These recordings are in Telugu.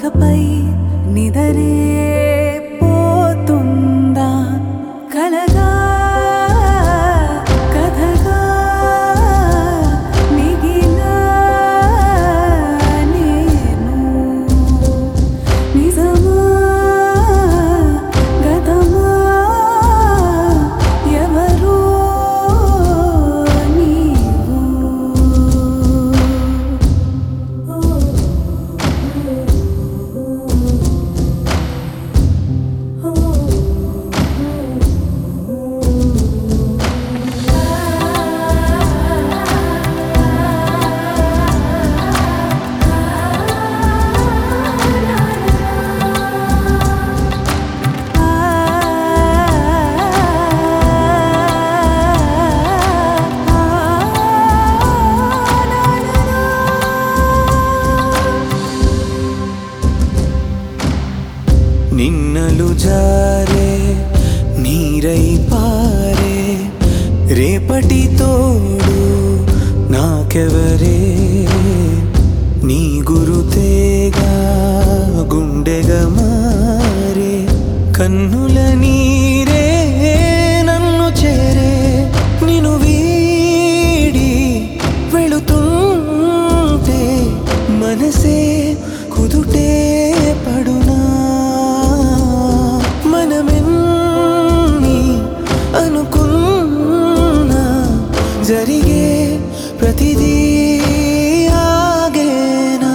ఇకపై నిదరే పోతుందా కలగా కథగా మిగిలా నేను నిజమా గతమా ఎవరో నిన్నలు జారే నీరై పారే రేపటి తోడు నాకెవరే నీ గురుతేగా గుండెగా మారే కన్నుల నీరే నన్ను చేరే నిను వీడి వెళుతుంటే మనసే కుదుటే పడునా మనమెన్ని అనుకున్నా జరిగే ప్రతిదీ ఆగేనా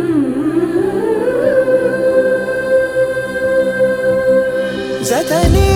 జతనే